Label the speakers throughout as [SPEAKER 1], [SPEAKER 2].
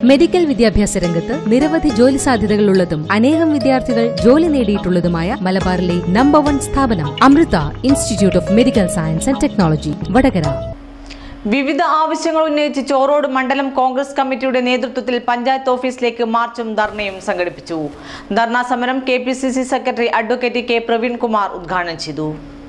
[SPEAKER 1] medical വിദ്യാഭ്യാസ രംഗത്ത് നിരവധി ജോലി സാധ്യതകളുള്ളതും അനേകം വിദ്യാർത്ഥികൾ ജോലി നേടിയിട്ടുള്ളതുമായ മലബാറിലെ നമ്പർ വൺ സ്ഥാപനം Amrita institute of medical science and technology Vadakara
[SPEAKER 2] വിവിധ ആവശ്യങ്ങൾ ഉന്നയിച്ച് ചോറോട് മണ്ഡലം കോൺഗ്രസ് കമ്മിറ്റിയുടെ നേതൃത്വത്തിൽ പഞ്ചായത്ത് ഓഫീസിലേക്ക് മാർച്ചും ധർണയും സംഘടിപ്പിച്ചു ധർണാ സമരം K P C C secretary advocate K Praveen Kumar ഉദ്ഘാടനം ചെയ്തു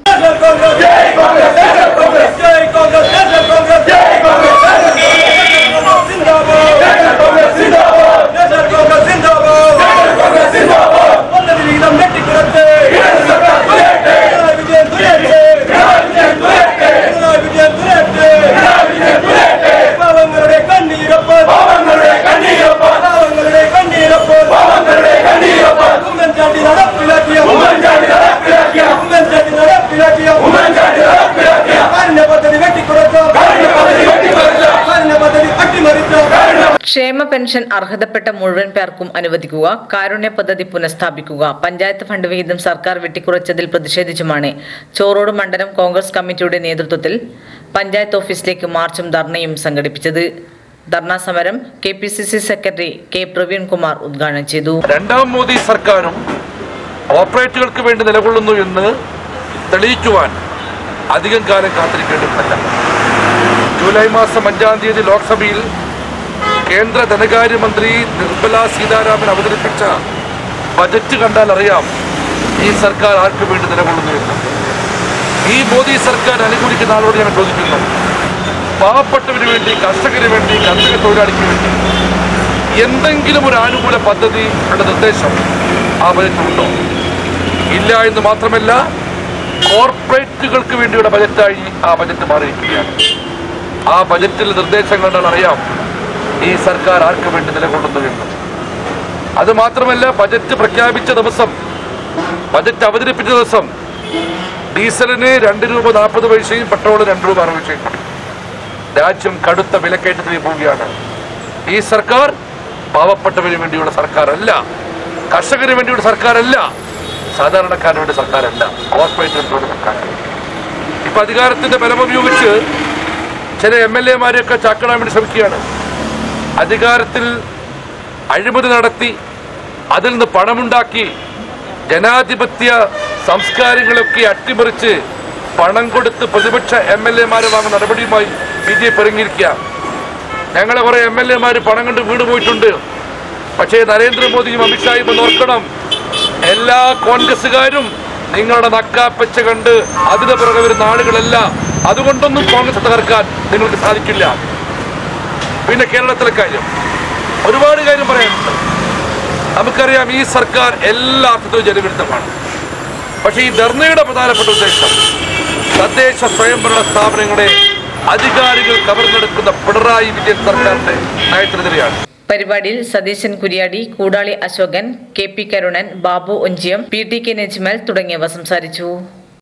[SPEAKER 3] പാവങ്ങളുടെ കണ്ണീരപ്പ് പാവങ്ങളുടെ കണ്ണീരപ്പ് പാവങ്ങളുടെ കണ്ണീരപ്പ് പാവങ്ങളുടെ കണ്ണീരപ്പ് ഉമ്മൻചാണ്ടി നടപ്പിലാക്കിയ ഉമ്മൻചാണ്ടി നടപ്പിലാക്കിയ ഉമ്മൻചാണ്ടി നടപ്പിലാക്കിയ ഉമ്മൻചാണ്ടി നടപ്പിലാക്കിയ കാരുണ്യ പദ്ധതി വെട്ടിക്കുറച്ചോ കാരുണ്യ പദ്ധതി വെട്ടിക്കുറച്ചോ കാരുണ്യ പദ്ധതി അട്ടിമറിച്ചോ
[SPEAKER 2] ക്ഷേമ പെൻഷൻ അർഹതപ്പെട്ട മുഴുവൻ പേർക്കും അനുവദിക്കുക കാരുണ്യ പദ്ധതി പുനഃസ്ഥാപിക്കുക പഞ്ചായത്ത് ഫണ്ട് വിഹിതം സർക്കാർ വെട്ടിക്കുറച്ചതിൽ പ്രതിഷേധിച്ചുമാണ് ചോറോട് മണ്ഡലം കോൺഗ്രസ് കമ്മിറ്റിയുടെ നേതൃത്വത്തിൽ പഞ്ചായത്ത് ഓഫീസിലേക്ക് മാർച്ചും ധർണയും സംഘടിപ്പിച്ചത് ധർണാ സമരം K P C C secretary K Praveen Kumar ഉദ്ഘാടനം ചെയ്തു
[SPEAKER 4] രണ്ടാം മോദി സർക്കാരും ഓപ്പറേറ്റുകൾക്ക് വേണ്ടി നിലകൊള്ളുന്നു എന്ന് തെളിയിക്കുവാൻ അധികം കാലം കാത്തിരിക്കേണ്ടതല്ല ജൂലൈ മാസം അഞ്ചാം തീയതി ലോക്സഭയിൽ കേന്ദ്ര ധനകാര്യമന്ത്രി നിർമ്മല സീതാരാമൻ അവതരിപ്പിച്ച ബജറ്റ് കണ്ടാൽ അറിയാം ഈ സർക്കാർ ആർക്ക് വേണ്ടി നിലകൊള്ളുന്നു എന്ന് ഈ മോദി സർക്കാർ അനുകൂലിക്കുന്ന ആളോട് ഞാൻ ചോദിക്കുന്നു പാവപ്പെട്ടവന് വേണ്ടി കർഷകന് വേണ്ടി കർഷക തൊഴിലാളിക്ക് വേണ്ടി എന്തെങ്കിലും ഒരു ആനുകൂല പദ്ധതി ഉള്ള നിർദ്ദേശം ആ ബജറ്റിലുണ്ടോ ഇല്ല എന്ന് മാത്രമല്ല കോർപ്പറേറ്റുകൾക്ക് വേണ്ടിയുള്ള ബജറ്റായി ആ ബജറ്റ് മാറിയിരിക്കുകയാണ് ആ ബജറ്റിൽ നിർദ്ദേശങ്ങൾ കണ്ടാൽ അറിയാം ഈ സർക്കാർ ആർക്ക് വേണ്ടി നിലകൊള്ളുന്നു എന്ന് അത് മാത്രമല്ല ബജറ്റ് പ്രഖ്യാപിച്ച ദിവസം ബജറ്റ് അവതരിപ്പിച്ച ദിവസം ഡീസലിന് രണ്ട് രൂപ നാൽപ്പത് പൈസയും പെട്രോളിന് രണ്ട് രൂപ അറുപത് പൈസയും രാജ്യം കടുത്ത വിലക്കയറ്റത്തിൽ പോവുകയാണ് ഈ സർക്കാർ പാവപ്പെട്ടവന് വേണ്ടിയുള്ള സർക്കാരല്ല കർഷകന് വേണ്ടിയുള്ള സർക്കാരല്ല സാധാരണക്കാരന് വേണ്ടി സർക്കാരല്ല കോർപ്പറേറ്റിന് വേണ്ടി സർക്കാരാണ് ഇപ്പൊ അധികാരത്തിന്റെ ബലം ഉപയോഗിച്ച് ചില എം എൽ എമാരെയൊക്കെ ചാക്കിടാൻ വേണ്ടി ശ്രമിക്കുകയാണ് അധികാരത്തിൽ അഴിമതി നടത്തി അതിൽ നിന്ന് പണമുണ്ടാക്കി ജനാധിപത്യ സംസ്കാരങ്ങളൊക്കെ അട്ടിമറിച്ച് പണം കൊടുത്ത് പ്രതിപക്ഷ എം എൽ എമാരെ വാങ്ങുന്ന നടപടിയുമായി ബി ജെ പി ഇറങ്ങിയിരിക്കുക ഞങ്ങളെ കുറെ എം എൽ എമാർ പണം കൊണ്ട് വീട് പോയിട്ടുണ്ട് പക്ഷേ നരേന്ദ്രമോദിയും അമിത്ഷായും ഒന്ന് ഓർക്കണം എല്ലാ കോൺഗ്രസ്സുകാരും നിങ്ങളുടെ നക്കാപ്പച്ച കണ്ട് അതിന് പുറകെ വരുന്ന ആളുകളല്ല അതുകൊണ്ടൊന്നും കോൺഗ്രസ് തകർക്കാൻ നിങ്ങൾക്ക് സാധിക്കില്ല പിന്നെ കേരളത്തിലെ കാര്യം ഒരുപാട് കാര്യം പറയാനുണ്ട് നമുക്കറിയാം ഈ സർക്കാർ എല്ലാ അർത്ഥത്തിലും ജനവിരുദ്ധമാണ് പക്ഷേ ഈ ധർണയുടെ പ്രധാനപ്പെട്ട ഉദ്ദേശം തദ്ദേശ സ്വയംഭരണ സ്ഥാപനങ്ങളെ അധികാരികൾ കവർന്നെടുക്കുന്ന പിണറായി വിജയൻ സർക്കാരിന്റെ നയത്തിനെതിരെയാണ്
[SPEAKER 2] പരിപാടിയിൽ Satheesan Kuryadi Koodali Ashokan K P Karunan Babu Onchiyam P T K Najmal തുടങ്ങിയവർ സംസാരിച്ചു